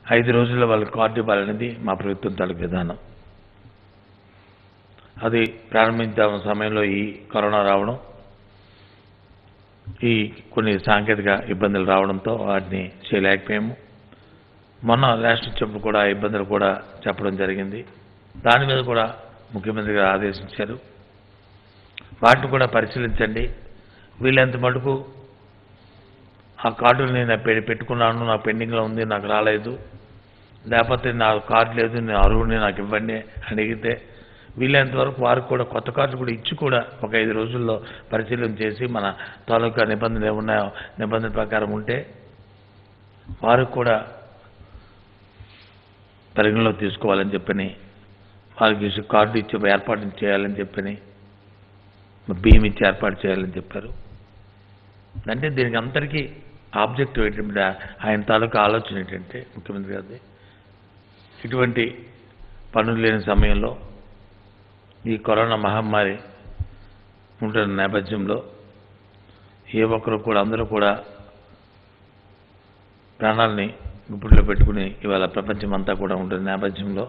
ఐదు రోజుల్లో వాళ్ళకి కార్డు ఇవ్వాలనేది మా ప్రభుత్వం తాలూకు విధానం అది ప్రారంభించిన సమయంలో ఈ కరోనా రావడం ఈ కొన్ని సాంకేతిక ఇబ్బందులు రావడంతో వాటిని చేయలేకపోయాము మొన్న రేషన్ ఇచ్చినప్పుడు కూడా ఆ ఇబ్బందులు కూడా చెప్పడం జరిగింది దాని మీద కూడా ముఖ్యమంత్రి గారు ఆదేశించారు వాటిని కూడా పరిశీలించండి వీళ్ళంత మటుకు ఆ కార్డులు నేను పె- పెట్టుకున్నాను నా పెండింగ్లో ఉంది నాకు రాలేదు లేకపోతే నా కార్డు లేదు నేను అర్హుడిని నాకు ఇవ్వండి అని అడిగితే వీలైనంత వరకు వారికి కూడా కొత్త కార్డు కూడా ఇచ్చి కూడా ఒక ఐదు రోజుల్లో పరిశీలన చేసి మన తాలూకా నిబంధనలు ఏమున్నాయో నిబంధనల ప్రకారం ఉంటే వారికి కూడా పరిగణలో తీసుకోవాలని చెప్పని వారికి ఇచ్చి కార్డు ఇచ్చి ఏర్పాటు చేయాలని చెప్పని బియ్యం ఇచ్చి ఏర్పాటు చేయాలని చెప్పారు అంటే దీనికి అంతటికీ ఆబ్జెక్టివ్ ఏంటంటే ఆయన తాలూకా ఆలోచన ఏంటంటే ముఖ్యమంత్రి గారిది ఇటువంటి పనులు లేని సమయంలో ఈ కరోనా మహమ్మారి ఉంటున్న నేపథ్యంలో ఏ ఒక్కరు కూడా అందరూ కూడా ప్రాణాలని గుప్పిట్లో పెట్టుకుని ఇవాళ ప్రపంచం అంతా కూడా ఉంటున్న నేపథ్యంలో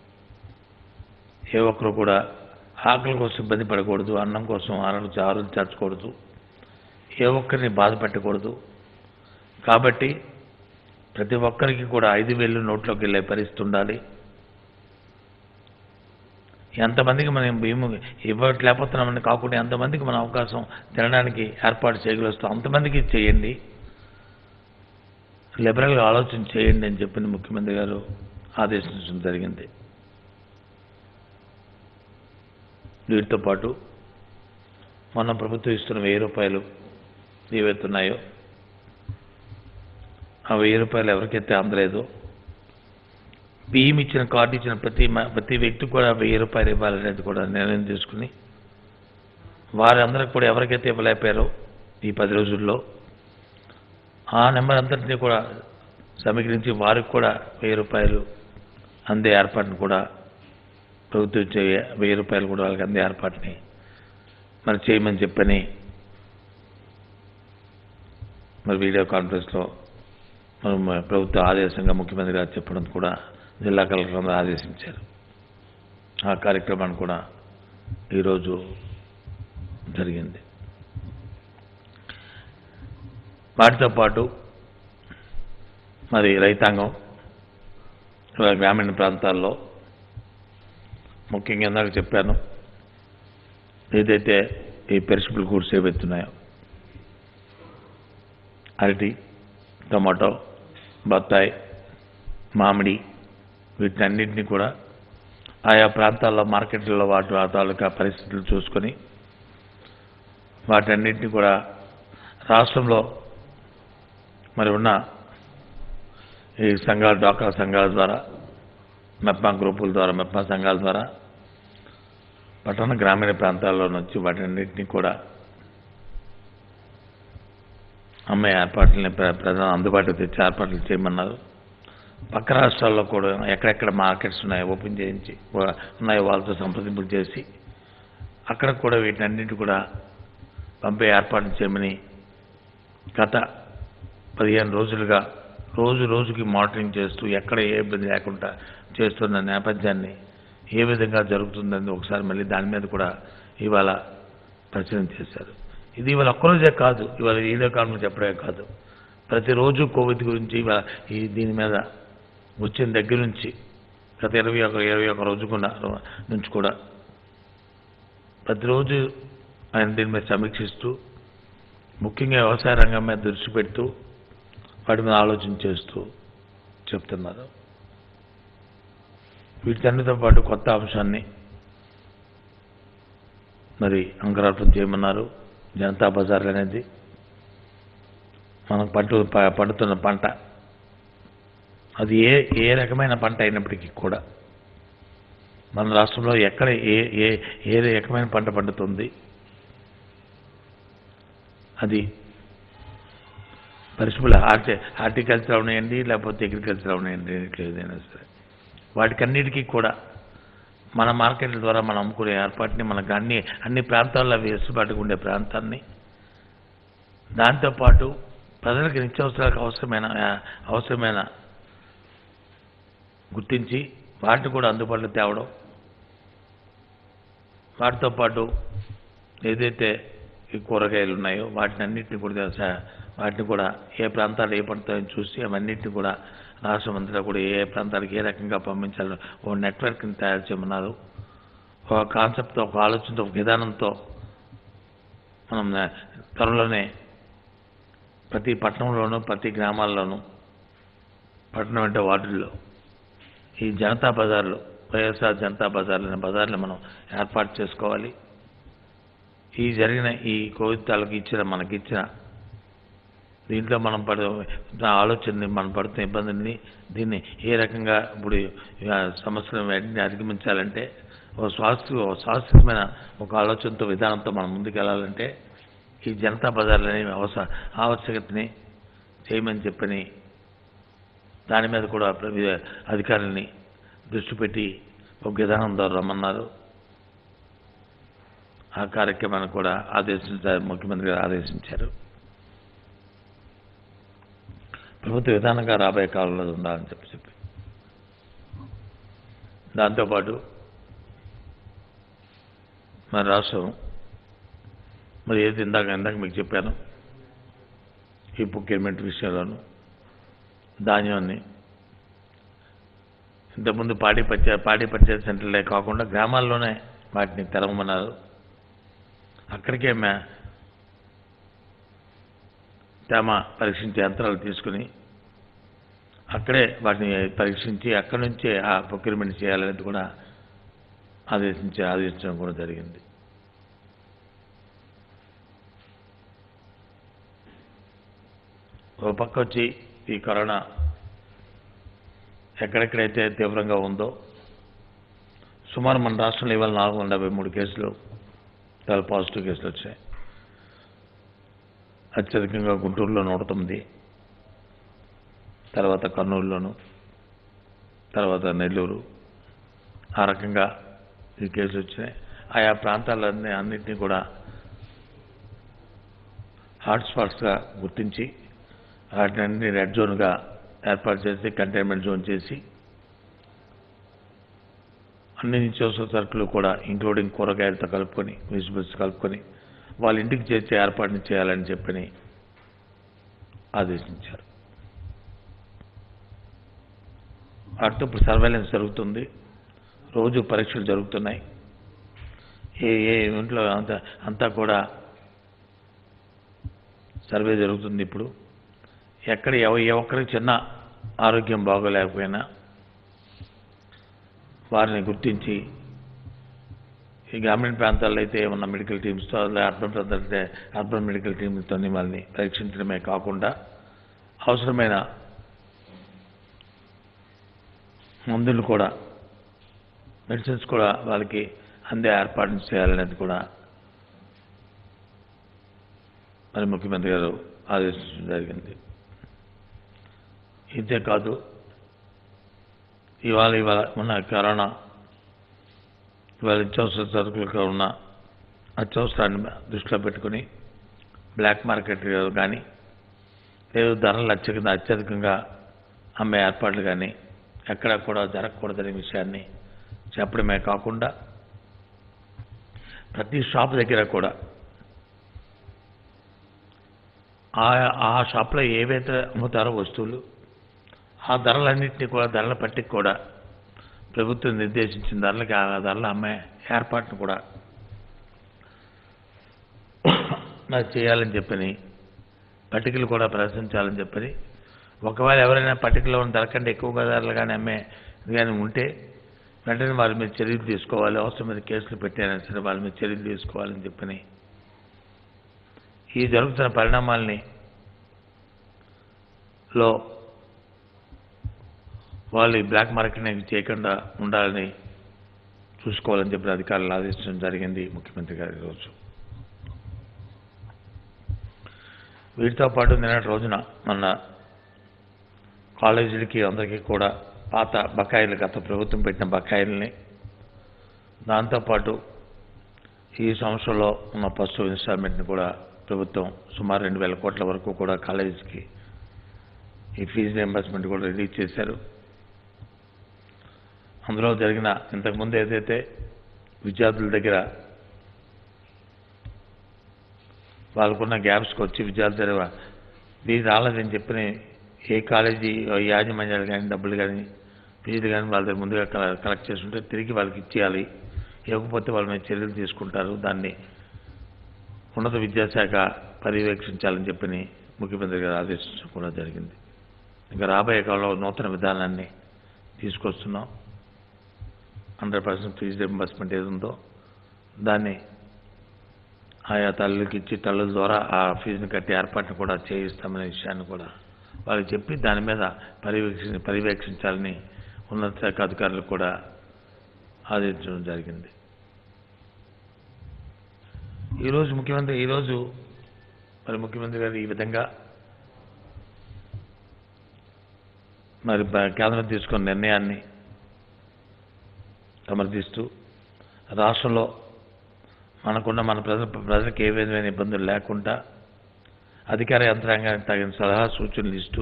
ఏ ఒక్కరు కూడా ఆకలి కోసం ఇబ్బంది పడకూడదు అన్నం కోసం ఆరోగ్య చారులు చేర్చకూడదు ఏ ఒక్కరిని బాధ పెట్టకూడదు కాబట్టి ప్రతి ఒక్కరికి కూడా ఐదు వేలు నోట్లోకి వెళ్ళే పరిస్థితి ఉండాలి ఎంతమందికి మనం భీము ఇవ్వట్లేకపోతున్నామని కాకుండా ఎంతమందికి మన అవకాశం తినడానికి ఏర్పాటు చేయగలుగుతాం అంతమందికి చేయండి లిబరల్గా ఆలోచన చేయండి అని చెప్పిన ముఖ్యమంత్రి గారు ఆదేశించడం జరిగింది వీటితో పాటు మన ప్రభుత్వం ఇస్తున్న వెయ్యి రూపాయలు ఏవైతే ఉన్నాయో ఆ వెయ్యి రూపాయలు ఎవరికైతే అందలేదో బియ్యం ఇచ్చిన కార్డు ఇచ్చిన ప్రతి మ- ప్రతి వ్యక్తి కూడా వెయ్యి రూపాయలు ఇవ్వాలనేది కూడా నిర్ణయం తీసుకుని వారందరికి కూడా ఎవరికైతే ఇవ్వలేకపోయారో ఈ పది రోజుల్లో ఆ నెంబర్ అంతటినీ కూడా సమీకరించి వారికి కూడా వెయ్యి రూపాయలు అందే ఏర్పాటును కూడా ప్రభుత్వం ఇచ్చే వెయ్యి రూపాయలు కూడా వాళ్ళకి అందే ఏర్పాటుని మరి చేయమని చెప్పని మరి వీడియో కాన్ఫరెన్స్లో మరి మన ప్రభుత్వ ఆదేశంగా ముఖ్యమంత్రి గారు చెప్పడం కూడా జిల్లా కలెక్టర్ అందరూ ఆదేశించారు ఆ కార్యక్రమాన్ని కూడా ఈరోజు జరిగింది వాటితో పాటు మరి రైతాంగం ఇవాళ గ్రామీణ ప్రాంతాల్లో ముఖ్యంగా ఇందాక చెప్పాను ఏదైతే ఈ పెరిసిబుల్ గూడ్స్ ఏవైతున్నాయో అరటి టమాటో బత్తాయి మామిడి వీటన్నిటిని కూడా ఆయా ప్రాంతాల్లో మార్కెట్లలో వాటి ఆ తాలూకా పరిస్థితులు చూసుకొని వాటన్నిటిని కూడా రాష్ట్రంలో మరి ఉన్న ఈ సంఘాల డాక్రా సంఘాల ద్వారా మెప్పా గ్రూపుల ద్వారా మెప్పా సంఘాల ద్వారా పట్టణ గ్రామీణ ప్రాంతాల్లో నుంచి వాటన్నిటిని కూడా అమ్మే ఏర్పాట్లని ప్ర- ప్రజలు అందుబాటులో తెచ్చి ఏర్పాట్లు చేయమన్నారు పక్క రాష్ట్రాల్లో కూడా ఎక్కడెక్కడ మార్కెట్స్ ఉన్నాయో ఓపెన్ చేయించి వా- ఉన్నాయో వాళ్ళతో సంప్రదింపులు చేసి అక్కడ కూడా వీటన్నిటి కూడా పంపే ఏర్పాట్లు చేయమని గత పదిహేను రోజులుగా రోజు రోజుకి మానిటరింగ్ చేస్తూ ఎక్కడ ఏ ఇబ్బంది లేకుండా చేస్తున్న నేపథ్యాన్ని ఏ విధంగా జరుగుతుందని ఒకసారి మళ్ళీ దాని మీద కూడా ఇవాళ పరిశీలన చేశారు ఇది ఇవాళ ఒక్కరోజే కాదు ఇవాళ వీడియో కాన్ఫరెన్స్ చెప్పడమే కాదు ప్రతిరోజు కోవిడ్ గురించి ఇవాళ ఈ దీని మీద వచ్చిన దగ్గర నుంచి గత ఇరవై ఒక ఇరవై ఒక రోజుకున్న నుంచి కూడా ప్రతిరోజు ఆయన దీని మీద సమీక్షిస్తూ ముఖ్యంగా వ్యవసాయ రంగం మీద దృష్టి పెడుతూ వాటి మీద ఆలోచన చేస్తూ చెప్తున్నారు వీటన్నిటితో పాటు కొత్త అంశాన్ని మరి అంకురార్పణ చేయమన్నారు జనతా బజార్ అనేది మనకు పంట ప- పండుతున్న పంట అది ఏ ఏ రకమైన పంట అయినప్పటికీ కూడా మన రాష్ట్రంలో ఎక్కడ ఏ ఏ ఏ రకమైన పంట పండుతుంది అది పరిశుభ్ర హార్టి హార్టికల్చర్ ఉన్నాయండి లేకపోతే అగ్రికల్చర్ ఉన్నాయండి రెండిట్లో ఏదైనా సరే వాటికన్నిటికీ కూడా మన మార్కెట్ల ద్వారా మనం అమ్ముకునే ఏర్పాటుని మనకు అన్ని అన్ని ప్రాంతాల్లో వెసులుబాటుగా ఉండే ప్రాంతాన్ని దాంతోపాటు ప్రజలకు నిత్యావసరాలకు అవసరమైన ఆ, అవసరమైన గుర్తించి వాటిని కూడా అందుబాటులో తేవడం వాటితో పాటు ఏదైతే ఈ కూరగాయలు ఉన్నాయో వాటిని అన్నింటినీ కూడా తెలుసా వాటిని కూడా ఏ ప్రాంతాలు ఏ పడతాయని చూసి అవన్నిటిని కూడా రాష్ట్రం అంతటా కూడా ఏ ఏ ప్రాంతాలకు ఏ రకంగా పంపించాలో ఓ నెట్వర్క్ని తయారు చేయమన్నారు ఒక కాన్సెప్ట్తో ఒక ఆలోచనతో ఒక విధానంతో మనం ఆ, త్వరలోనే ప్రతి పట్టణంలోనూ ప్రతి గ్రామాల్లోనూ పట్టణం అంటే వార్డుల్లో ఈ జనతా బజార్లు వైఎస్ఆర్ జనతా బజార్లు అనే బజార్లు మనం ఏర్పాటు చేసుకోవాలి ఈ జరిగిన ఈ కోవిడ్ తాలూకు ఇచ్చిన మనకి ఇచ్చిన దీంట్లో మనం పడే ఆలోచనని మనం పడుతున్న ఇబ్బందుల్ని దీన్ని ఏ రకంగా ఇప్పుడు ఆ, సమస్యలను వెంటనే అధిగమించాలంటే ఒక శాస్త్ర ఒక శాస్త్రీయమైన ఒక ఆలోచనతో విధానంతో మనం ముందుకు వెళ్ళాలంటే ఈ జనతా బజార్లు అనేవి అవసర ఆవశ్యకతని చేయమని చెప్పని దాని మీద కూడా ప్ర- అధికారులని దృష్టి పెట్టి ఒక విధానం ద్వారా రమ్మన్నారు ఆ కార్యక్రమాన్ని కూడా ఆదేశించారు ముఖ్యమంత్రి గారు ఆదేశించారు ప్రభుత్వ విధానంగా రాబోయే కాలంలో అది ఉండాలని చెప్పి చెప్పి దాంతోపాటు మన రాష్ట్రం మరి ఏది ఇందాక ఇందాక మీకు చెప్పాను ఈ ప్రొక్యూర్మెంట్ విషయంలోనూ ధాన్యాన్ని ఇంతకుముందు పాడి పచ్చ పాడి పర్చేజ్ సెంటర్లే కాకుండా గ్రామాల్లోనే వాటిని తెరవమన్నారు అక్కడికే మే తేమ పరీక్షించే యంత్రాలు తీసుకుని అక్కడే వాటిని పరీక్షించి అక్కడి నుంచే ఆ ప్రొక్యూర్మెంట్ చేయాలనేది కూడా ఆదేశించి ఆదేశించడం కూడా జరిగింది ఒక పక్క వచ్చి ఈ కరోనా ఎక్కడెక్కడైతే తీవ్రంగా ఉందో సుమారు మన రాష్ట్రంలో ఇవాళ నాలుగు వందల డెబ్బై మూడు కేసులు చాలా పాజిటివ్ కేసులు వచ్చాయి అత్యధికంగా గుంటూరులో నూట తొమ్మిది తర్వాత కర్నూలులోను తర్వాత నెల్లూరు ఆ రకంగా ఈ కేసులు వచ్చినాయి ఆయా ప్రాంతాలన్నీ అన్నింటినీ కూడా హాట్స్పాట్స్గా గుర్తించి వాటిని రెడ్ జోన్గా ఏర్పాటు చేసి కంటైన్మెంట్ జోన్ చేసి అన్ని నిత్యావసర సరుకులు కూడా ఇంక్లూడింగ్ కూరగాయలతో కలుపుకొని వెజిటబుల్స్ కలుపుకొని వాళ్ళ ఇంటికి చేర్చే ఏర్పాటుని చేయాలని చెప్పని ఆదేశించారు అటు ఇప్పుడు సర్వేలెన్స్ జరుగుతుంది రోజు పరీక్షలు జరుగుతున్నాయి ఏ ఏ ఇంట్లో అంతా అంతా కూడా సర్వే జరుగుతుంది ఇప్పుడు ఎక్కడ ఎవ ఏ ఒక్కరికి చిన్న ఆరోగ్యం బాగోలేకపోయినా వారిని గుర్తించి ఈ గ్రామీణ ప్రాంతాల్లో అయితే ఉన్న మెడికల్ టీమ్స్తో అలా అర్బన్ ప్రాంతాలు అయితే అర్బన్ మెడికల్ టీమ్స్తో వాళ్ళని పరీక్షించడమే కాకుండా అవసరమైన మందులు కూడా మెడిసిన్స్ కూడా వాళ్ళకి అందే ఏర్పాటు చేయాలనేది కూడా మరి ముఖ్యమంత్రి గారు ఆదేశించడం జరిగింది ఇంతే కాదు ఇవాళ ఇవాళ ఉన్న కరోనా ఇవాళ నిత్యావసర సరుకులకు ఉన్న అత్యవసరాన్ని దృష్టిలో పెట్టుకుని బ్లాక్ మార్కెట్ కానీ లేదు ధరలు అత్యధిక అత్యధికంగా అమ్మే ఏర్పాట్లు కానీ ఎక్కడ కూడా జరగకూడదనే విషయాన్ని చెప్పడమే కాకుండా ప్రతి షాప్ దగ్గర కూడా ఆ ఆ షాప్లో ఏవైతే అమ్ముతారో వస్తువులు ఆ ధరలన్నింటినీ కూడా ధరల పట్టికి కూడా ప్రభుత్వం నిర్దేశించిన ధరలకి ఆ ధరలు అమ్మే ఏర్పాటును కూడా మరి చేయాలని చెప్పని పట్టికలు కూడా ప్రదర్శించాలని చెప్పని ఒకవేళ ఎవరైనా పట్టికలో ఉన్న ధర కంటే ఎక్కువగా ధరలు కానీ అమ్మే కానీ ఉంటే వెంటనే వాళ్ళ మీద చర్యలు తీసుకోవాలి అవసరం మీద కేసులు పెట్టారైనా సరే వాళ్ళ మీద చర్యలు తీసుకోవాలని చెప్పని ఈ జరుగుతున్న పరిణామాల్ని లో వాళ్ళు ఈ బ్లాక్ మార్కెట్ చేయకుండా ఉండాలని చూసుకోవాలని చెప్పిన అధికారులు ఆదేశించడం జరిగింది ముఖ్యమంత్రి గారి రోజు వీటితో పాటు నిన్నటి రోజున మన కాలేజీలకి అందరికీ కూడా పాత బకాయిలు గత ప్రభుత్వం పెట్టిన బకాయిల్ని దాంతోపాటు ఈ సంవత్సరంలో ఉన్న ఫస్ట్ ఇన్స్టాల్మెంట్ని కూడా ప్రభుత్వం సుమారు రెండు వేల కోట్ల వరకు కూడా కాలేజీకి ఈ ఫీజు రియంబర్స్మెంట్ కూడా రిలీజ్ చేశారు అందులో జరిగిన ఇంతకుముందు ఏదైతే విద్యార్థుల దగ్గర వాళ్ళకున్న గ్యాప్స్కి వచ్చి విద్యార్థుల దగ్గర వీరు రాలేదని చెప్పిన ఏ కాలేజీ యాజమాన్యాలు కానీ డబ్బులు కానీ ఫీజులు కానీ వాళ్ళ దగ్గర ముందుగా కల- కలెక్ట్ చేసుకుంటే తిరిగి వాళ్ళకి ఇచ్చేయాలి ఇవ్వకపోతే వాళ్ళ మీద చర్యలు తీసుకుంటారు దాన్ని ఉన్నత విద్యాశాఖ పర్యవేక్షించాలని చెప్పని ముఖ్యమంత్రి గారు ఆదేశించడం కూడా జరిగింది ఇంకా రాబోయే కాలంలో నూతన విధానాన్ని తీసుకొస్తున్నాం హండ్రెడ్ పర్సెంట్ ఫీజు రింబర్స్మెంట్ ఏది ఉందో దాన్ని ఆయా తల్లులకి ఇచ్చి తల్లుల ద్వారా ఆ ఫీజుని కట్టి ఏర్పాటును కూడా చేయిస్తామనే విషయాన్ని కూడా వాళ్ళకి చెప్పి దాని మీద పర్యవేక్షి పర్యవేక్షించాలని ఉన్నత శాఖ అధికారులకు కూడా ఆదేశించడం జరిగింది ఈరోజు ముఖ్యమంత్రి ఈరోజు మరి ముఖ్యమంత్రి గారు ఈ విధంగా మరి బ- కేంద్రం తీసుకున్న నిర్ణయాన్ని సమర్థిస్తూ రాష్ట్రంలో మనకున్న మన ప్రజల ప్రజలకు ఏ విధమైన ఇబ్బందులు లేకుండా అధికార యంత్రాంగానికి తగిన సలహా సూచనలు ఇస్తూ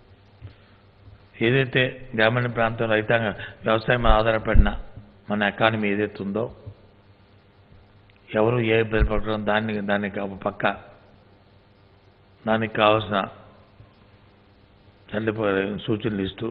ఏదైతే గ్రామీణ ప్రాంతం రైతాంగ వ్యవసాయం మీద ఆధారపడిన మన ఎకానమీ ఏదైతే ఉందో ఎవరు ఏ ఇబ్బంది పడడం దాన్ని దానికి ఒక పక్క దానికి కావాల్సిన చల్లిపోయే సూచనలు ఇస్తూ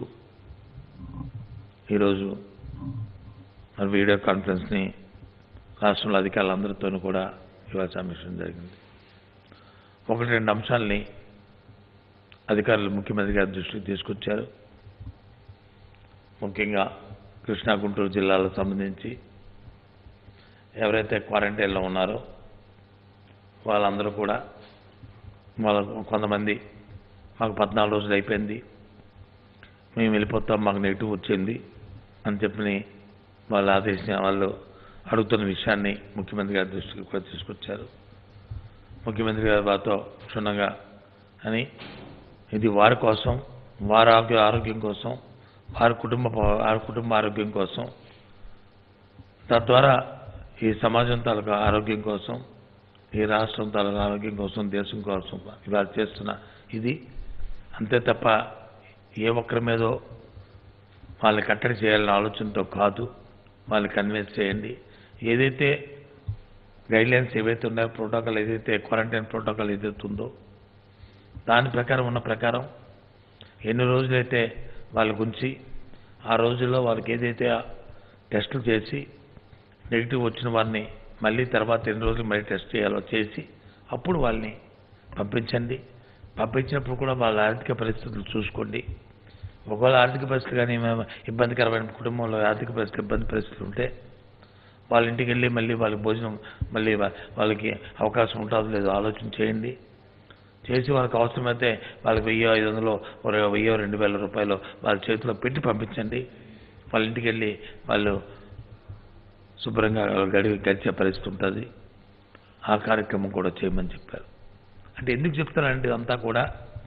ఈరోజు మరి వీడియో కాన్ఫరెన్స్ని రాష్ట్రంలో అధికారులందరితోనూ కూడా ఇవాళ సమీక్షించడం జరిగింది ఒకటి రెండు అంశాలని అధికారులు ముఖ్యమంత్రి గారి దృష్టికి తీసుకొచ్చారు ముఖ్యంగా కృష్ణా గుంటూరు జిల్లాలకు సంబంధించి ఎవరైతే క్వారంటైన్లో ఉన్నారో వాళ్ళందరూ కూడా వాళ్ళ కొంతమంది మాకు పద్నాలుగు రోజులు అయిపోయింది మేము వెళ్ళిపోతాం మాకు నెగిటివ్ వచ్చింది అని చెప్పి వాళ్ళు ఆదేశించిన వాళ్ళు అడుగుతున్న విషయాన్ని ముఖ్యమంత్రి గారి దృష్టికి కూడా తీసుకొచ్చారు ముఖ్యమంత్రి గారు వారితో క్షుణ్ణంగా అని ఇది వారి కోసం వారి ఆరోగ్య ఆరోగ్యం కోసం వారి కుటుంబ వారి కుటుంబ ఆరోగ్యం కోసం తద్వారా ఈ సమాజం తాలూకా ఆరోగ్యం కోసం ఈ రాష్ట్రం తాలూకా ఆరోగ్యం కోసం దేశం కోసం ఇవాళ చేస్తున్న ఇది అంతే తప్ప ఏ ఒక్కరి మీదో వాళ్ళని కట్టడి చేయాలనే ఆలోచనతో కాదు వాళ్ళని కన్విన్స్ చేయండి ఏదైతే గైడ్లైన్స్ ఏవైతే ఉన్నాయో ప్రోటోకాల్ ఏదైతే క్వారంటైన్ ప్రోటోకాల్ ఏదైతే ఉందో దాని ప్రకారం ఉన్న ప్రకారం ఎన్ని రోజులైతే వాళ్ళ గురించి ఆ రోజుల్లో వాళ్ళకి ఏదైతే టెస్టులు చేసి నెగిటివ్ వచ్చిన వారిని మళ్ళీ తర్వాత ఎన్ని రోజులు మళ్ళీ టెస్ట్ చేయాలో చేసి అప్పుడు వాళ్ళని పంపించండి పంపించినప్పుడు కూడా వాళ్ళ ఆర్థిక పరిస్థితులు చూసుకోండి ఒకవేళ ఆర్థిక పరిస్థితులు కానీ ఏమైనా ఇబ్బందికరమైన కుటుంబంలో ఆర్థిక పరిస్థితులు ఇబ్బంది పరిస్థితులు ఉంటే వాళ్ళ ఇంటికి వెళ్ళి మళ్ళీ వాళ్ళకి భోజనం మళ్ళీ వా- వాళ్ళకి అవకాశం ఉంటుందో లేదో ఆలోచన చేయండి చేసి వాళ్ళకి అవసరమైతే వాళ్ళకి వెయ్యి ఐదు వందలు ఒక వెయ్యి రెండు వేల రూపాయలు వాళ్ళ చేతిలో పెట్టి పంపించండి వాళ్ళ ఇంటికి వెళ్ళి వాళ్ళు శుభ్రంగా గడి గడిచే పరిస్థితి ఉంటుంది ఆ కార్యక్రమం కూడా చేయమని చెప్పారు అంటే ఎందుకు చెప్తానంటే ఇదంతా కూడా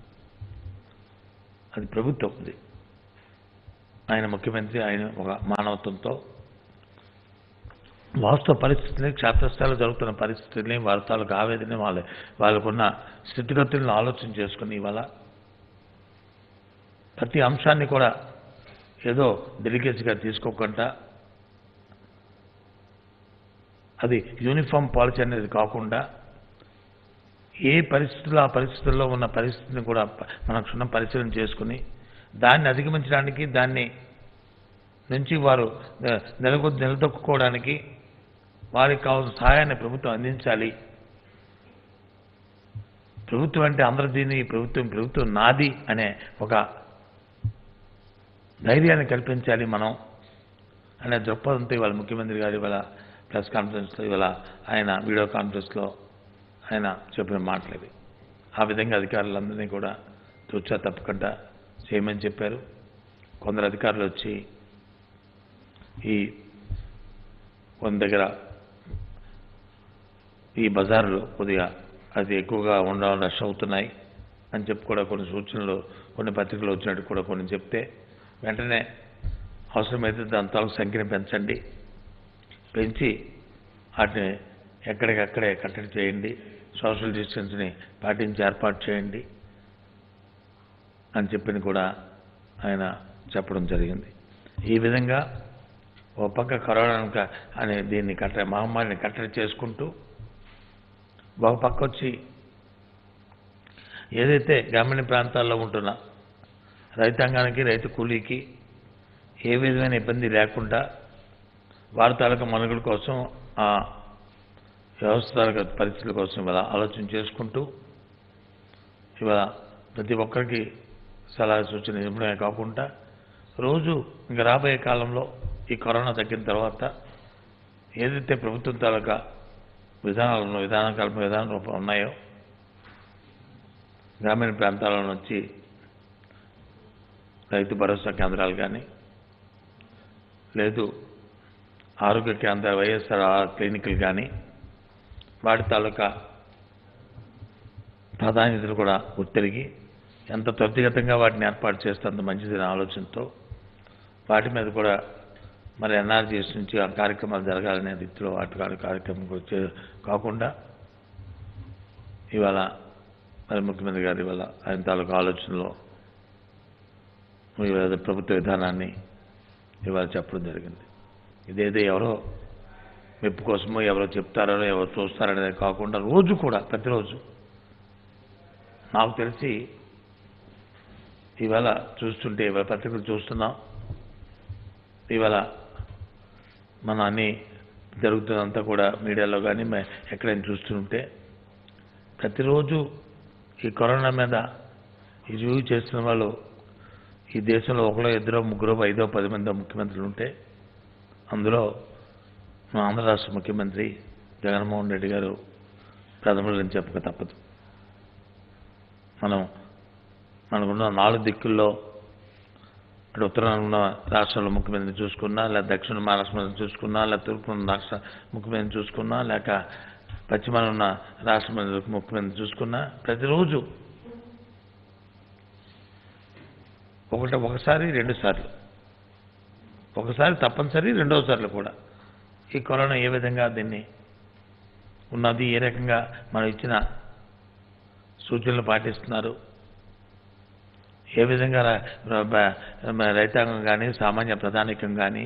అది ప్రభుత్వం ఉంది ఆయన ముఖ్యమంత్రి ఆయన ఒక మానవత్వంతో వాస్తవ పరిస్థితిని క్షేత్రస్థాయిలో జరుగుతున్న పరిస్థితిని వారి తాలూకు ఆవేదన వాళ్ళ వాళ్ళకున్న స్థితిగతులను ఆలోచన చేసుకుని ఇవాళ ప్రతి అంశాన్ని కూడా ఏదో డెలికేసీగా తీసుకోకుండా అది యూనిఫామ్ పాలసీ అనేది కాకుండా ఏ పరిస్థితుల్లో ఆ పరిస్థితుల్లో ఉన్న పరిస్థితిని కూడా ప- మనం క్షుణ్ణ పరిశీలన చేసుకుని దాన్ని అధిగమించడానికి దాన్ని నుంచి వారు న- నిలగొ నిలదొక్కుకోవడానికి వారికి కావాల్సిన సహాయాన్ని ప్రభుత్వం అందించాలి ప్రభుత్వం అంటే అందరిదీని ప్రభుత్వం ప్రభుత్వం నాది అనే ఒక ధైర్యాన్ని కల్పించాలి మనం అనే దృక్పథంతో ఇవాళ ముఖ్యమంత్రి గారు ఇవాళ ప్రెస్ కాన్ఫరెన్స్లో ఇవాళ ఆయన వీడియో కాన్ఫరెన్స్లో ఆయన చెప్పిన మాటలు ఇవి ఆ విధంగా అధికారులందరినీ కూడా తూచా తప్పకుండా చేయమని చెప్పారు కొందరు అధికారులు వచ్చి ఈ కొన్ని దగ్గర ఈ బజారులో కొద్దిగా అది ఎక్కువగా ఉండడం రష్ అవుతున్నాయి అని చెప్పి కూడా కొన్ని సూచనలు కొన్ని పత్రికలు వచ్చినట్టు కూడా కొన్ని చెప్తే వెంటనే అవసరమైతే దాని తాలూకు సంఖ్యను పెంచండి పెంచి వాటిని ఎక్కడికక్కడే కట్టడి చేయండి సోషల్ డిస్టెన్స్ని పాటించి ఏర్పాటు చేయండి అని చెప్పిన కూడా ఆయన చెప్పడం జరిగింది ఈ విధంగా ఓ పక్క కరోనాను క- అనే దీన్ని కట్ట మహమ్మారిని కట్టడి చేసుకుంటూ ఒక పక్క వచ్చి ఏదైతే గ్రామీణ ప్రాంతాల్లో ఉంటున్న రైతాంగానికి రైతు కూలీకి ఏ విధమైన ఇబ్బంది లేకుండా వారి తాలూకా మనుగడ కోసం ఆ వ్యవస్థ పరిస్థితుల కోసం ఇవాళ ఆలోచన చేసుకుంటూ ఇవాళ ప్రతి ఒక్కరికి సలహా సూచన ఇవ్వడమే కాకుండా రోజు ఇంకా రాబోయే కాలంలో ఈ కరోనా తగ్గిన తర్వాత ఏదైతే ప్రభుత్వం తాలూకా విధానాలు విధాన కల్ప విధాన రూపం ఉన్నాయో గ్రామీణ ప్రాంతాల నుంచి రైతు భరోసా కేంద్రాలు కానీ లేదు ఆరోగ్య కేంద్ర వైఎస్ఆర్ క్లినిక్లు కానీ వాటి తాలూకా ప్రాధాన్యతలు కూడా గుర్తిరిగి ఎంత త్వరితగతంగా వాటిని ఏర్పాటు చేస్తే అంత మంచిదని ఆలోచనతో వాటి మీద కూడా మరి ఎన్ఆర్జీఎస్ నుంచి ఆ కార్యక్రమాలు జరగాలనే రీతిలో వాటి వారి కార్యక్రమం కూడా చే- కాకుండా ఇవాళ మరి ముఖ్యమంత్రి గారు ఇవాళ ఆయన తాలూకా ఆలోచనలో ఇవాళ ప్రభుత్వ విధానాన్ని ఇవాళ చెప్పడం జరిగింది ఇదేదో ఎవరో మెప్పు కోసమో ఎవరో చెప్తారో ఎవరో చూస్తారనేది కాకుండా రోజు కూడా ప్రతిరోజు నాకు తెలిసి ఇవాళ చూస్తుంటే ఇవాళ పత్రికలు చూస్తున్నాం ఇవాళ మన అన్ని జరుగుతున్నంతా కూడా మీడియాలో కానీ మే- ఎక్కడైనా చూస్తుంటే ప్రతిరోజు ఈ కరోనా మీద ఈ రివ్యూ చేస్తున్న వాళ్ళు ఈ దేశంలో ఒకరో ఇద్దరో ముగ్గురో ఐదో పది మంది ముఖ్యమంత్రులు ఉంటే అందులో మన ఆంధ్ర రాష్ట్ర ముఖ్యమంత్రి జగన్మోహన్ రెడ్డి గారు ప్రథములని చెప్పక తప్పదు మనం మనకున్న నాలుగు దిక్కుల్లో అటు ఉత్తరాన ఉన్న రాష్ట్రాల ముఖ్యమంత్రిని చూసుకున్నా లేదా దక్షిణ మహారాష్ట్ర చూసుకున్నా లేదా తూర్పు ఉన్న రాష్ట్ర ముఖ్యమంత్రిని చూసుకున్నా లేక పశ్చిమాన ఉన్న రాష్ట్ర ముఖ్యమంత్రి చూసుకున్నా ప్రతిరోజు ఒకటి ఒకసారి రెండు సార్లు ఒకసారి తప్పనిసరి రెండోసార్లు కూడా ఈ కరోనా ఏ విధంగా దీన్ని ఉన్నది ఏ రకంగా మనం ఇచ్చిన సూచనలు పాటిస్తున్నారు ఏ విధంగా ర- ర- బ- రైతాంగం కానీ సామాన్య ప్రధానికం కానీ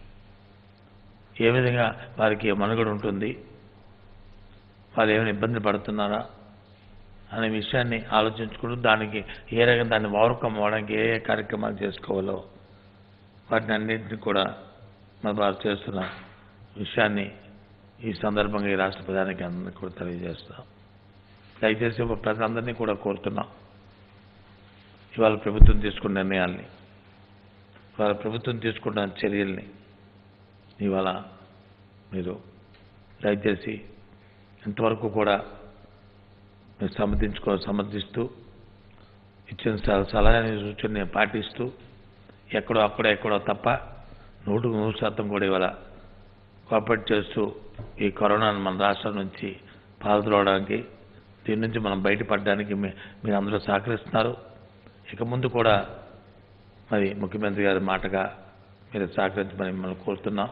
ఏ విధంగా వారికి మనుగడ ఉంటుంది వాళ్ళు ఏమైనా ఇబ్బంది పడుతున్నారా అనే విషయాన్ని ఆలోచించుకుంటూ దానికి ఏ రకంగా దాన్ని ఓవర్కమ్ అవ్వడానికి ఏ ఏ కార్యక్రమాలు చేసుకోవాలో వాటిని అన్నింటినీ కూడా మరి వారు చేస్తున్న విషయాన్ని ఈ సందర్భంగా ఈ రాష్ట్ర ప్రధానికి అందరికీ కూడా తెలియజేస్తాం దయచేసి ప్రజలందరినీ కూడా కోరుతున్నాం ఇవాళ ప్రభుత్వం తీసుకున్న నిర్ణయాల్ని ఇవాళ ప్రభుత్వం తీసుకున్న చర్యల్ని ఇవాళ మీరు దయచేసి ఇంతవరకు కూడా మీరు సమర్థించుకో సమర్థిస్తూ ఇచ్చిన సల- సలహాని సూచనని పాటిస్తూ ఎక్కడో అక్కడో ఎక్కడో తప్ప నూటికి నూరు శాతం కూడా ఇవాళ కోఆపరేట్ చేస్తూ ఈ కరోనాను మన రాష్ట్రం నుంచి పాల్గొనడానికి దీని నుంచి మనం బయటపడడానికి మీ మీరు అందరూ సహకరిస్తున్నారు ఇక ముందు కూడా మరి ముఖ్యమంత్రి గారి మాటగా మీరు సహకరించమని మిమ్మల్ని కోరుతున్నాం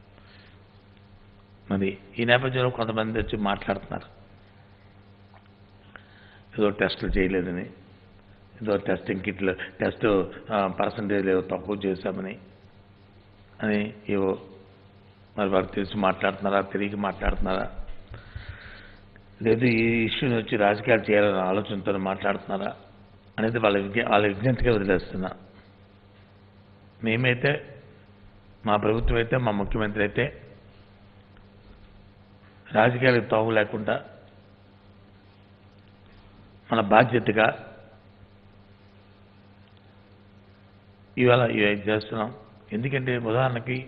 మరి ఈ నేపథ్యంలో కొంతమంది వచ్చి మాట్లాడుతున్నారు ఏదో టెస్టులు చేయలేదని ఏదో టెస్టింగ్ కిట్లు టెస్ట్ పర్సంటేజ్ ఏదో తక్కువ చేశామని అని ఏవో మరి వారికి తెలిసి మాట్లాడుతున్నారా తిరిగి మాట్లాడుతున్నారా లేదు ఈ ఇష్యూని వచ్చి రాజకీయాలు చేయాలనే ఆలోచనతో మాట్లాడుతున్నారా అనేది వాళ్ళ విజ్ఞ వాళ్ళ విజ్ఞప్తిగా వదిలేస్తున్నా మేమైతే మా ప్రభుత్వం అయితే మా ముఖ్యమంత్రి అయితే రాజకీయాలకు తావు లేకుండా మన బాధ్యతగా ఇవాళ ఇవి చేస్తున్నాం ఎందుకంటే ఉదాహరణకి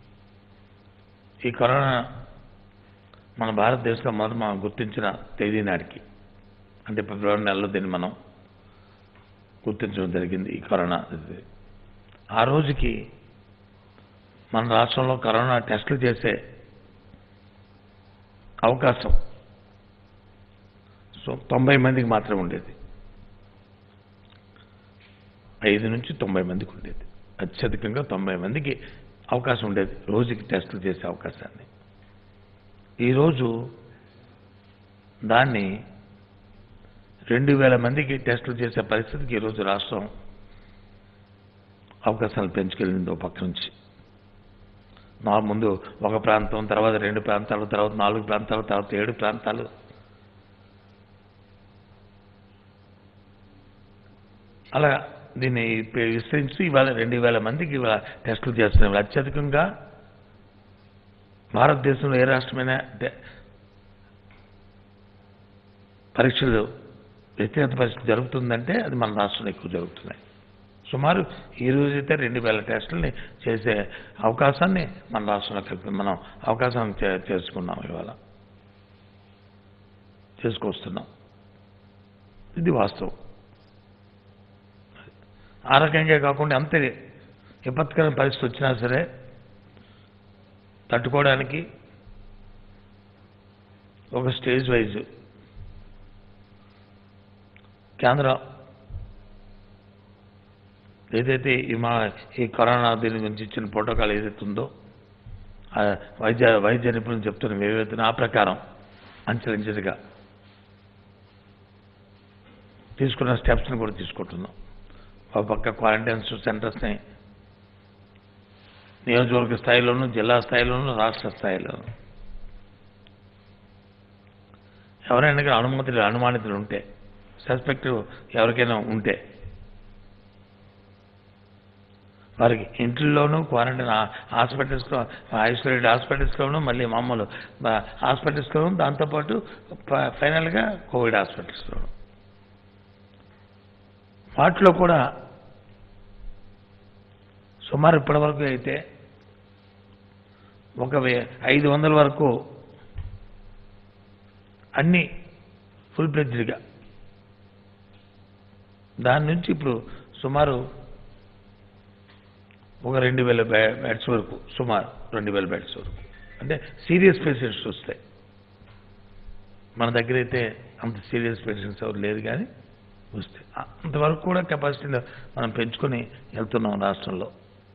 ఈ కరోనా మన భారతదేశంలో మొదట మనం గుర్తించిన తేదీ నాటికి అంటే ఫిబ్రవరి నెలలో దీన్ని మనం గుర్తించడం జరిగింది ఈ కరోనా ఇది. ఆ రోజుకి మన రాష్ట్రంలో కరోనా టెస్టులు చేసే అవకాశం సో తొంభై మందికి మాత్రమే ఉండేది ఐదు నుంచి తొంభై మందికి ఉండేది అత్యధికంగా తొంభై మందికి అవకాశం ఉండేది రోజుకి టెస్టులు చేసే అవకాశాన్ని ఈరోజు దాన్ని రెండు వేల మందికి టెస్టులు చేసే పరిస్థితికి ఈరోజు రాష్ట్రం అవకాశాలు పెంచుకెళ్ళింది ఒక పక్క నుంచి నా ముందు ఒక ప్రాంతం తర్వాత రెండు ప్రాంతాలు తర్వాత నాలుగు ప్రాంతాలు తర్వాత ఏడు ప్రాంతాలు అలా దీన్ని పే- విస్తరించి ఇవాళ రెండు వేల మందికి ఇవాళ టెస్టులు చేస్తున్నాం అత్యధికంగా భారతదేశంలో ఏ రాష్ట్రమైనా టే- పరీక్షలు వ్యక్తిగత పరీక్షలు జరుగుతుందంటే అది మన రాష్ట్రంలో ఎక్కువ జరుగుతున్నాయి సుమారు ఈ రోజైతే రెండు వేల టెస్టుల్ని చేసే అవకాశాన్ని మన రాష్ట్రంలో కల్పి మనం అవకాశాన్ని చే- చేసుకున్నాం ఇవాళ చేసుకొస్తున్నాం ఇది వాస్తవం ఆ రకంగా కాకుండా అంతే విపత్కరమైన పరిస్థితి వచ్చినా సరే తట్టుకోవడానికి ఒక స్టేజ్ వైజ్ కేంద్రం ఏదైతే ఈ మా ఈ కరోనా దీని గురించి ఇచ్చిన ప్రోటోకాల్ ఏదైతే ఉందో ఆ వైద్య వైద్య నిపుణులు చెప్తున్న ఏవైతే ఆ ప్రకారం అంచెలంచెలుగా తీసుకున్న స్టెప్స్ని కూడా తీసుకుంటున్నాం ఒక పక్క క్వారంటైన్ సెంటర్స్ని నియోజకవర్గ స్థాయిలోనూ జిల్లా స్థాయిలోనూ రాష్ట్ర స్థాయిలోనూ ఎవరైనా కానీ అనుమతులు అనుమానితులు ఉంటే సస్పెక్ట్ ఎవరికైనా ఉంటే వారికి ఇంట్లోనూ క్వారంటైన్ హాస్పిటల్స్లో ఐసోలేటెడ్ హాస్పిటల్స్లోనూ మళ్ళీ మామూలు బ- హాస్పిటల్స్లోనూ దాంతోపాటు ఫ- ఫైనల్గా కోవిడ్ హాస్పిటల్స్లోనూ వాటిలో కూడా సుమారు ఇప్పటివరకు అయితే ఒక వే- ఐదు వందల వరకు అన్నీ ఫుల్ ప్లెడ్జ్డ్గా దాని నుంచి ఇప్పుడు సుమారు ఒక రెండు వేల బె- బెడ్స్ వరకు సుమారు రెండు వేల బెడ్స్ వరకు అంటే సీరియస్ పేషెంట్స్ వస్తాయి మన దగ్గర అయితే అంత సీరియస్ పేషెంట్స్ ఎవరు లేదు కానీ వస్తే అంతవరకు కూడా కెపాసిటీని మనం పెంచుకొని వెళ్తున్నాం రాష్ట్రంలో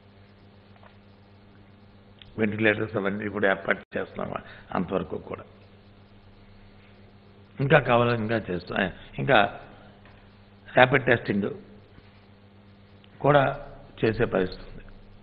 వెంటిలేటర్స్ అవన్నీ కూడా ఏర్పాటు చేస్తున్నాం అంతవరకు కూడా ఇంకా కావాలని ఇంకా చేస్తాం ఇంకా ర్యాపిడ్ టెస్టింగ్ కూడా చేసే పరిస్థితి ఉంది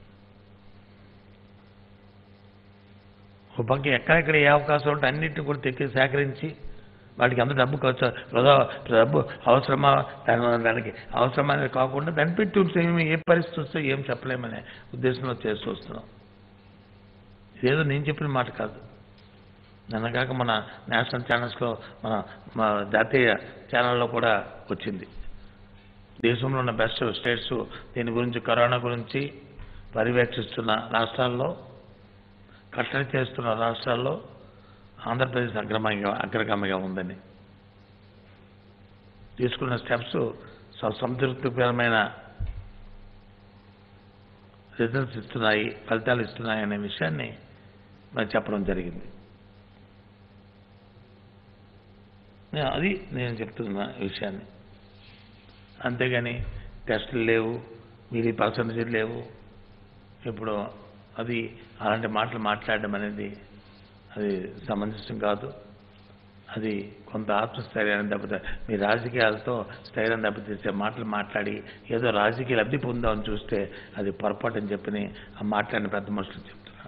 ఒక పక్క ఎక్కడెక్కడ ఏ అవకాశం ఉంటే అన్నింటిని కూడా తెచ్చి సేకరించి వాటికి ఎంత డబ్బు ఖర్చు వృధా డబ్బు అవసరమా దాని దానికి అవసరమా అనేది కాకుండా దాన్ని పెట్టి ఉంటే ఏమి ఏ పరిస్థితి వస్తే ఏం చెప్పలేమనే ఉద్దేశంలో చేస్తూ వస్తున్నాం ఇదేదో నేను చెప్పిన మాట కాదు నిన్నగాక మన నేషనల్ ఛానల్స్లో మన మా జాతీయ ఛానల్లో కూడా వచ్చింది దేశంలో ఉన్న బెస్ట్ స్టేట్స్ దీని గురించి కరోనా గురించి పర్యవేక్షిస్తున్న రాష్ట్రాల్లో కట్టడి చేస్తున్న రాష్ట్రాల్లో ఆంధ్రప్రదేశ్ అగ్రమంగా అగ్రగామిగా ఉందని తీసుకున్న స్టెప్స్ స- సంతృప్తికరమైన రిజల్ట్స్ ఇస్తున్నాయి ఫలితాలు ఇస్తున్నాయి అనే విషయాన్ని మరి చెప్పడం జరిగింది నే- అది నేను చెప్తున్న విషయాన్ని అంతేగాని టెస్టులు లేవు మీది పర్సంటేజ్ లేవు ఇప్పుడు అది అలాంటి మాటలు మాట్లాడడం అనేది అది సమంజసం కాదు అది కొంత ఆత్మస్థైర్యాన్ని దెబ్బత మీ రాజకీయాలతో స్థైర్యం దెబ్బతీసే మాటలు మాట్లాడి ఏదో రాజకీయ లబ్ధి పొందామని చూస్తే అది పొరపాటు అని చెప్పని ఆ మాట్లాడిన పెద్ద మనుషులు చెప్తున్నారు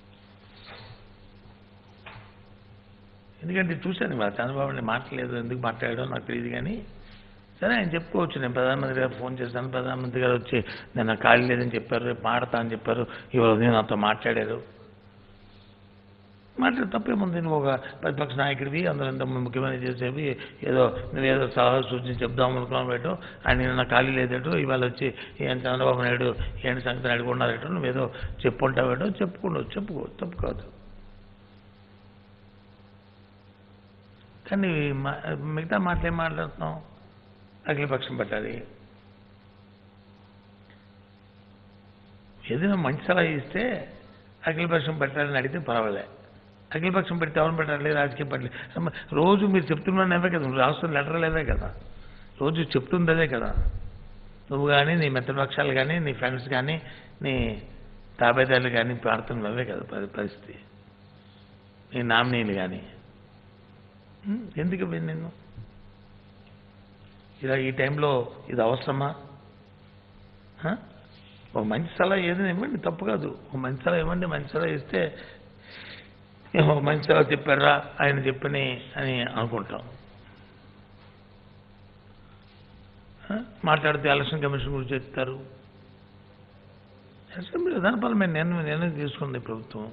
ఎందుకంటే చూశాను ఇవాళ చంద్రబాబు నాయుడు మాట్లాడలేదు ఎందుకు మాట్లాడాడో నాకు తెలియదు కానీ సరే ఆయన చెప్పుకోవచ్చు నేను ప్రధానమంత్రి గారు ఫోన్ చేశాను ప్రధానమంత్రి గారు వచ్చి నిన్న ఖాళీ లేదని చెప్పారు రేపు మాడతా అని చెప్పారు ఇవాళ ఉదయం నాతో మాట్లాడారు మాట్లాడు తప్పేముంది నువ్వు ఒక ప్రతిపక్ష నాయకుడివి అందరూ ఎంత ముఖ్యమైన చేసేవి ఏదో నువ్వు ఏదో సలహా సూచన చెప్దాం అనుకున్నావు పెట్టు ఆయన నిన్న ఖాళీ లేదట ఇవాళ వచ్చి ఏం చంద్రబాబు నాయుడు ఏంటి సంగతి అడుగున్నారట నువ్వేదో చెప్పుంటావేటో చెప్పుకోండు చెప్పుకో తప్పు కాదు కానీ మా- మిగతా మాటలు ఏం మాట్లాడుతున్నాం అఖిలపక్షం పెట్టాలి ఏదైనా మంచి సలహా ఇస్తే అఖిలపక్షం పెట్టాలని అడిగితే పర్వాలే అఖిలపక్షం పెడితే ఎవరు పెట్టాలి రాజకీయ పార్టీ అమ్మ, రోజు మీరు చెప్తున్నానేవే కదా నువ్వు రాస్తున్న లెటర్లు అవే కదా రోజు చెప్తుంది అదే కదా నువ్వు కానీ నీ మిత్రపక్షాలు కానీ నీ ఫ్రెండ్స్ కానీ నీ తాబేదారులు కానీ ప్రార్థనలు అవే కదా పరి- పరిస్థితి నీ నామినీలు కానీ ఉం, ఎందుకు ఇవి నిన్ను ఇలా ఈ టైంలో ఇది అవసరమా హ? ఒక మంచి సలహా ఏదైనా ఇవ్వండి తప్పు కాదు ఒక మంచి సలహా ఇవ్వండి మంచి సలహా ఇస్తే "ఏమో, ఒక మంచి సలహా చెప్పారా ఆయన చెప్పని అని అనుకుంటాం ఆ? మాట్లాడితే ఎలక్షన్ కమిషన్ గురించి చెప్తారు అసెంబ్లీ విధానపరమైన నిర్ణయం నిర్ణయం తీసుకుంది ప్రభుత్వం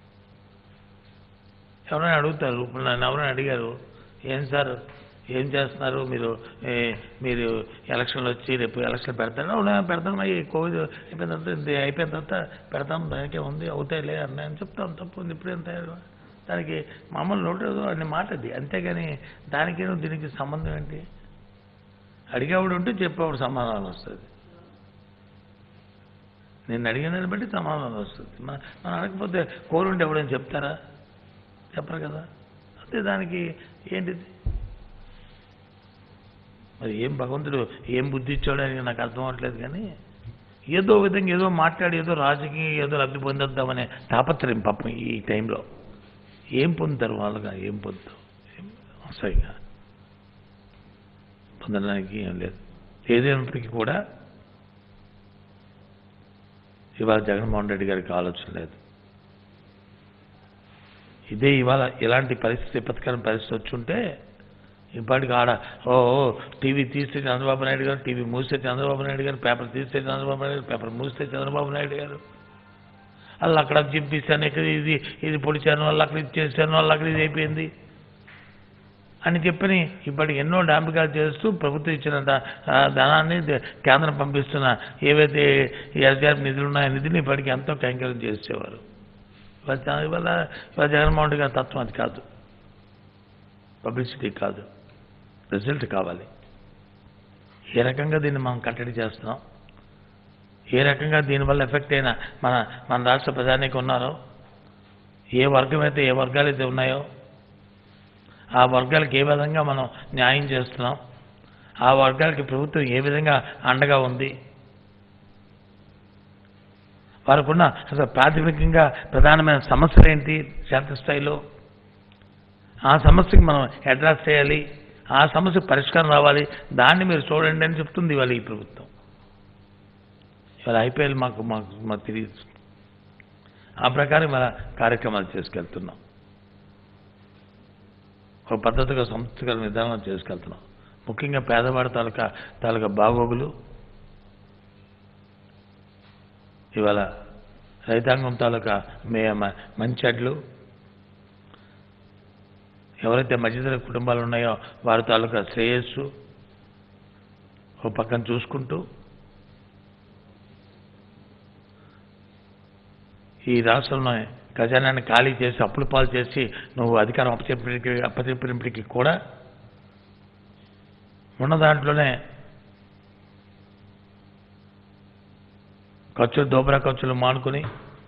ఎవరైనా అడుగుతారు ఇప్పుడు నన్ను ఎవరైనా అడిగారు ఏం సార్ ఏం చేస్తున్నారు మీరు ఏ, మీరు ఎలక్షన్లు వచ్చి రేపు ఎలక్షన్ పెడతారు అవునా పెడతాం అయ్యి కోవిడ్ అయిపోయిన తర్వాత ఇది అయిపోయిన తర్వాత పెడతాం దానికే ఉంది అవుతాయిలే అన్నాయని చెప్తాం తప్పు ఉంది ఇప్పుడు ఎంత దానికి మామూలు నోటు అనే మాట అది అంతేగాని దానికి దీనికి సంబంధం ఏంటి అడిగేవాడు ఉంటే చెప్పేవాడు సమాధానం వస్తుంది నేను అడిగిన దాన్ని బట్టి సమాధానం వస్తుంది మన మనం అడగకపోతే కోరుంటే ఎవడని చెప్తారా చెప్పరు కదా అదే దానికి ఏంటిది మరి ఏం భగవంతుడు ఏం బుద్ధి ఇచ్చాడో అని నాకు అర్థం అవ్వట్లేదు కానీ ఏదో విధంగా ఏదో మాట్లాడి ఏదో రాజకీయ ఏదో లబ్ధి పొందేద్దామనే తాపత్రయం పాపం ఈ టైంలో ఏం పొందుతారు వాళ్ళుగా ఏం పొందుతారు ఏం అసహ్యంగా పొందడానికి ఏం లేదు ఏదైనప్పటికీ కూడా ఇవాళ జగన్మోహన్ రెడ్డి గారికి ఆలోచన లేదు ఇదే ఇవాళ ఇలాంటి పరిస్థితి విపత్కరమైన పరిస్థితి వచ్చుంటే ఇప్పటికి ఆడ ఓ ఓ, టీవీ తీస్తే చంద్రబాబు నాయుడు గారు టీవీ మూస్తే చంద్రబాబు నాయుడు గారు పేపర్ తీస్తే చంద్రబాబు నాయుడు గారు పేపర్ మూస్తే చంద్రబాబు నాయుడు గారు వాళ్ళు అక్కడ చింపిస్తాను ఇక్కడ ఇది ఇది పొడిచాను వాళ్ళు అక్కడ ఇది చేశాను వాళ్ళు అక్కడ ఇది అయిపోయింది అని చెప్పని ఇప్పటికి ఎన్నో డాంపికాలు చేస్తూ ప్రభుత్వం ఇచ్చిన ద- ఆ ధనాన్ని ద- కేంద్రం పంపిస్తున్న ఏవైతే ఎస్ఆర్ నిధులు ఉన్నాయో ఆ నిధిని ఇప్పటికి ఎంతో కైంకర్యం చేసేవారు ఇవాళ జ- ఇవాళ ఇవాళ జగన్మోహన్ రెడ్డి గారి తత్వం అది కాదు పబ్లిసిటీ కాదు రిజల్ట్ కావాలి ఏ రకంగా దీన్ని మనం కట్టడి చేస్తున్నాం ఏ రకంగా దీనివల్ల ఎఫెక్ట్ అయిన మన మన రాష్ట్ర ప్రజానికి ఉన్నారో ఏ వర్గం అయితే ఏ వర్గాలు అయితే ఉన్నాయో ఆ వర్గాలకు ఏ విధంగా మనం న్యాయం చేస్తున్నాం ఆ వర్గాలకి ప్రభుత్వం ఏ విధంగా అండగా ఉంది వారికున్న అసలు ప్రాథమికంగా ప్రధానమైన సమస్యలు ఏంటి క్షేత్రస్థాయిలో ఆ సమస్యకి మనం అడ్రస్ చేయాలి ఆ సమస్యకు పరిష్కారం రావాలి దాన్ని మీరు చూడండి అని చెప్తుంది ఇవాళ ఈ ప్రభుత్వం ఇవాళ ఐపీఎల్ మాకు మాకు మాకు తెలియదు ఆ ప్రకారం ఇవాళ కార్యక్రమాలు చేసుకెళ్తున్నాం ఒక పద్ధతిగా సంస్కరణ విధానం చేసుకెళ్తున్నాం ముఖ్యంగా పేదవాడి తాలూకా తాలూకా బాగోగులు ఇవాళ రైతాంగం తాలూకా మే మ- మంచెడ్లు ఎవరైతే మధ్యతరగతి కుటుంబాలు ఉన్నాయో వారి తాలూకా శ్రేయస్సు ఒక పక్కన చూసుకుంటూ ఈ రాష్ట్రంలో ఖజానాన్ని ఖాళీ చేసి అప్పుల పాలు చేసి నువ్వు అధికారం అప్పచెప్పినప్పటికీ అప్పచెప్పినప్పటికీ కూడా ఉన్న దాంట్లోనే ఖర్చులు దోబరా ఖర్చులు మానుకుని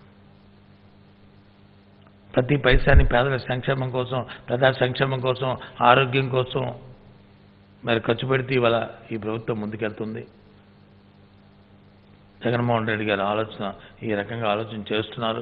ప్రతి పైసాని పేదల సంక్షేమం కోసం ప్రజా సంక్షేమం కోసం ఆరోగ్యం కోసం మరి ఖర్చు పెడితే ఇవాళ ఈ ప్రభుత్వం ముందుకెళ్తుంది జగన్మోహన్ రెడ్డి గారి ఆలోచన ఈ రకంగా ఆలోచన చేస్తున్నారు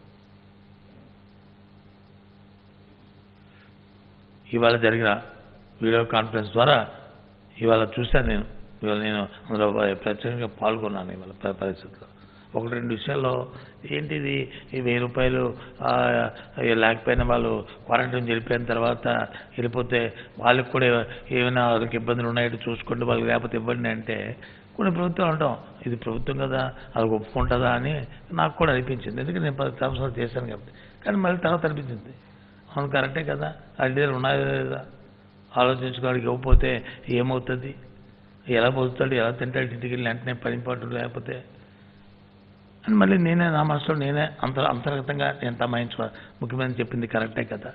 ఇవాళ జరిగిన వీడియో కాన్ఫరెన్స్ ద్వారా ఇవాళ చూశాను నేను ఇవాళ నేను అందులో ప్రత్యేకంగా పాల్గొన్నాను ఇవాళ ప- పరిస్థితుల్లో ఒకటి రెండు విషయాల్లో ఏంటిది ఈ వెయ్యి రూపాయలు ఆ, ఈ లేకపోయినా వాళ్ళు క్వారంటైన్ వెళ్ళిపోయిన తర్వాత వెళ్ళిపోతే వాళ్ళకి కూడా ఏమైనా వాళ్ళకి ఇబ్బందులు ఉన్నాయో చూసుకోండి వాళ్ళకి లేకపోతే ఇవ్వండి అంటే కొన్ని ప్రభుత్వాలు అంటాం ఇది ప్రభుత్వం కదా అది ఒప్పుకుంటుందా అని నాకు కూడా అనిపించింది ఎందుకంటే నేను పది సంవత్సరాలు చేశాను కాబట్టి కానీ మళ్ళీ తర్వాత అనిపించింది అవును కరెక్టే కదా ఐడియాలు ఉన్నాయో లేదా ఆలోచించుకోవడానికి ఇవ్వకపోతే ఏమవుతుంది ఎలా పోతాడు ఎలా తింటాడు ఇంటికి వెళ్ళి వెంటనే పని పాటు లేకపోతే అని మళ్ళీ నేనే నా మనసులో నేనే అంత అంతర్గతంగా నేను తమాయించుకో ముఖ్యమంత్రి చెప్పింది కరెక్టే కదా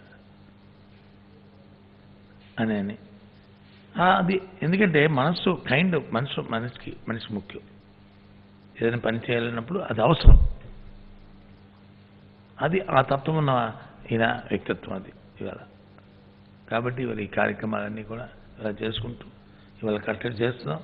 అని అని ఆ, అది ఎందుకంటే మనసు కైండ్ మనసు మనిషికి మనిషి ముఖ్యం ఏదైనా పని చేయాలన్నప్పుడు అది అవసరం అది ఆ తత్వం ఉన్న ఈయన వ్యక్తిత్వం అది ఇవాళ కాబట్టి ఇవాళ ఈ కార్యక్రమాలన్నీ కూడా ఇలా చేసుకుంటూ ఇవాళ కట్టడి చేస్తున్నాం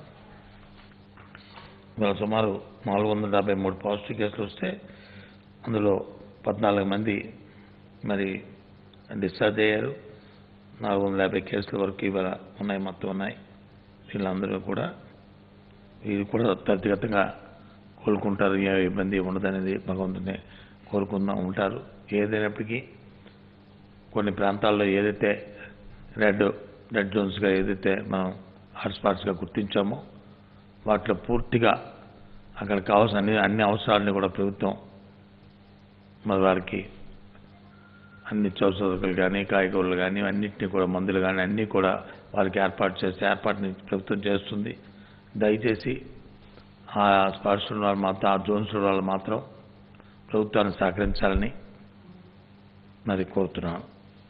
ఇవాళ సుమారు నాలుగు వందల డెబ్బై మూడు పాజిటివ్ కేసులు వస్తే అందులో పద్నాలుగు మంది మరి డిశ్చార్జ్ అయ్యారు నాలుగు వందల యాభై కేసుల వరకు ఇవాళ ఉన్నాయి మొత్తం ఉన్నాయి వీళ్ళందరూ కూడా వీరు కూడా త్వరితగతంగా కోలుకుంటారు ఏ ఇబ్బంది ఉండదనేది భగవంతుని కోరుకుందాం ఉంటారు ఏదైనప్పటికీ కొన్ని ప్రాంతాల్లో ఏదైతే రెడ్ రెడ్ జోన్స్గా ఏదైతే మనం హాట్స్పాట్స్గా గుర్తించామో వాటిలో పూర్తిగా అక్కడ కావాల్సిన అన్ని అన్ని అవసరాలని కూడా ప్రభుత్వం మరి వారికి అన్ని చౌసదుకులు కానీ కాయగూరలు కానీ అన్నింటినీ కూడా మందులు కానీ అన్నీ కూడా వారికి ఏర్పాటు చేస్తే ఏర్పాటుని ప్రభుత్వం చేస్తుంది దయచేసి ఆ స్పాట్స్ ఉన్న వాళ్ళు మాత్రం ఆ జోన్స్ ఉన్న వాళ్ళు మాత్రం ప్రభుత్వాన్ని సహకరించాలని మరి కోరుతున్నాను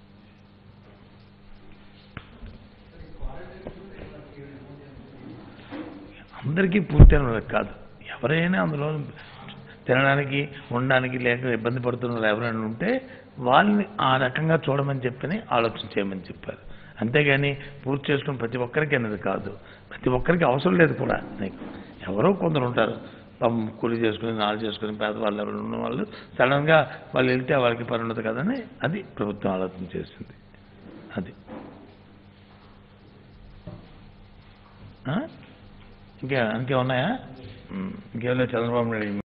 అందరికీ పూర్తి వాళ్ళకి కాదు ఎవరైనా అందులో తినడానికి ఉండడానికి లేక ఇబ్బంది పడుతున్నారు ఎవరైనా ఉంటే వాళ్ళని ఆ రకంగా చూడమని చెప్పని ఆలోచన చేయమని చెప్పారు అంతేగాని పూర్తి చేసుకుని ప్రతి ఒక్కరికి అనేది కాదు ప్రతి ఒక్కరికి అవసరం లేదు కూడా నీకు ఎవరో కొందరు ఉంటారు పాపం కూలి చేసుకుని నాలు చేసుకుని పేదవాళ్ళు ఎవరు ఉన్న వాళ్ళు సడన్గా వాళ్ళు వెళ్తే వాళ్ళకి పని ఉండదు కదని అది ప్రభుత్వం ఆలోచన చేసింది అది ఆ? ఇంకా ఇంకేమున్నాయా ఉమ్, ఇంకేం లేదు చంద్రబాబు నాయుడు